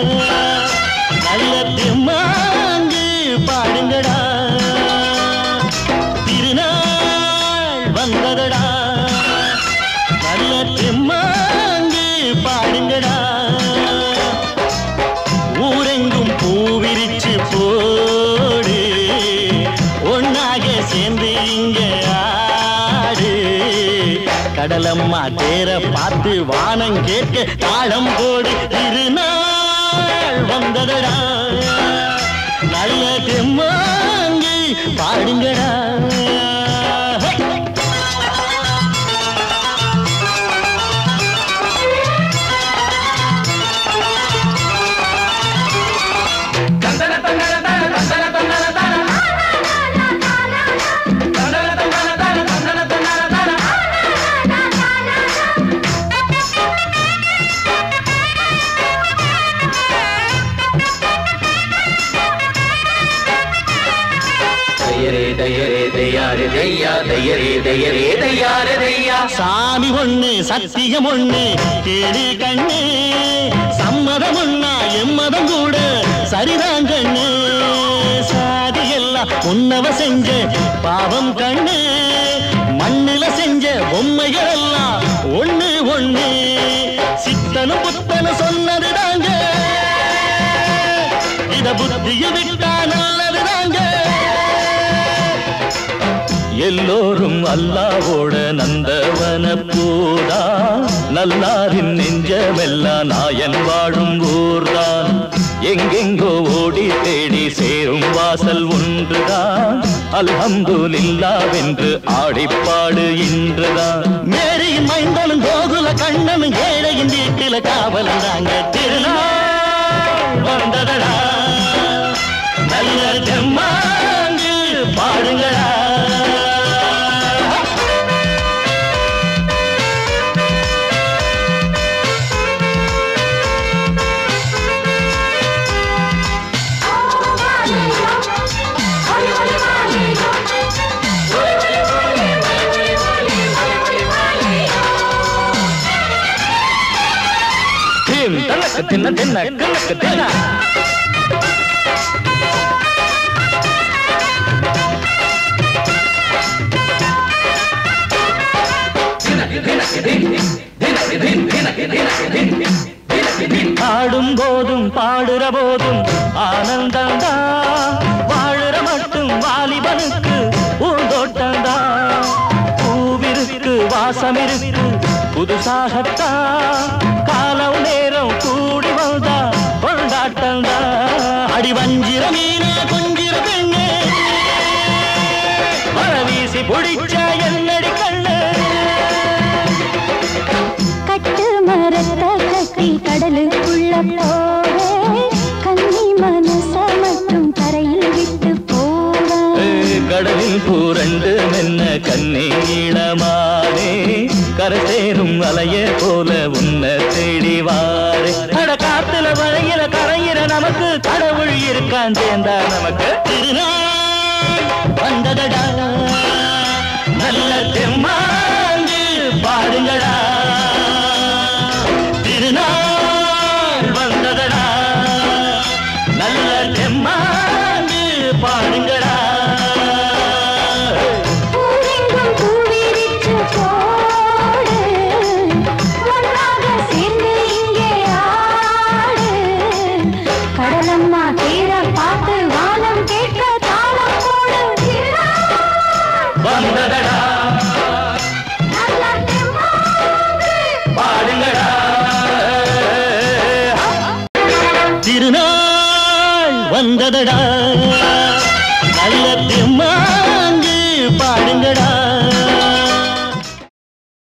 நல்ல தெம்மாங்கு பாடுங்கடா திருநாள் வந்ததடா நல்ல தெம்மாங்கு பாடுங்கடா ஊரெங்கும் பூவிரிச்சு போடு ஒன்னாக சேர்ந்து இங்க ஆடு கடலம்மா தேர பார்த்து வானம் கேட்க தாளம் போடு திருநாள் வந்ததடா நல்ல தெம்மாங்கி பாடுங்கடா ஹே! தையரே தையரே தையாரே தையா தையரே தையரே தையாரே தையா சாமி ஒண்ணு சத்தியம் ஒண்ணு கேடு கண்ணு சம்மதம் ஒண்ணா எம்மதம் கூட சரிதான் கண்ணு சாதி எல்லாம் உன்னவ செஞ்ச பாவம் கண்ணு மண்ணுல செஞ்ச பொம்மைகள் எல்லாம் ஒண்ணு ஒண்ணு சித்தனும் புத்தனும் சொன்னது தாங்க இத புத்திய விட்டா நல்லது தாங்க எல்லோரும் அல்லாவோட நந்தவன பூதா நல்லாரின் நெஞ்சமெல்லாம் நாயன் வாழும் ஊர்தான் எங்கெங்கோ ஓடி தேடி சேரும் வாசல் ஒன்றுதான் அல்ஹம்துலில்லாவென்று ஆடிப்பாடு இன்றுதான் மேரியின் மைந்தனும் கோகுல கண்ணனும் ஏழையின் வீட்டில காவலந்தாங்க திருநாள் வந்ததடா நல்ல தெம்மாங்கு பாடுங்களா திம் தனக்கு தின்ன தின்ன கணக்கு தின்ன ஆடும் போதும் பாடுற போதும் ஆனந்தந்தா வாழுற மட்டும் வாலிபனுக்கு பூந்தோட்டந்தா பூவிருக்கு வாசம் இருக்கு புதுசாகத்தான் காலம் நேரம் கூடி வந்தா கொண்டாட்டந்தா அடி வஞ்சிர மீனே கொஞ்சிர பெண்ணே மர வீசி பிடிச்ச என்னடி கண்ணு கட்டு மரத்தை கட்டி கடலுக்குள்ள போக கன்னி மனச மட்டும் கரையில் விட்டு போக கடலில் பூரண்டு மென்ன கண்ணீளமானே கரை சேரும் அலைய போல உன்னை தேடி வாரே அட காத்துல வழியில கரையிற நமக்கு கடவுள் இருக்கான் சேர்ந்தா நமக்கு திருநாள் வந்ததடா நல்ல தெம்மாங்கு பாடுங்கடா திருநாள் வந்ததடா நல்ல தெம்மாங்கு பாடுங்கடா ஊரெங்கும் பூவிரிச்சு போடு ஒன்றாக சேர்ந்து இங்கே ஆடு கடலம்மா தேர பார்த்து வானம் கேட்க தாளம் போடு வந்ததடா நல்ல தெம்மாங்கு பாடுங்கடா திருநாள் வந்ததடா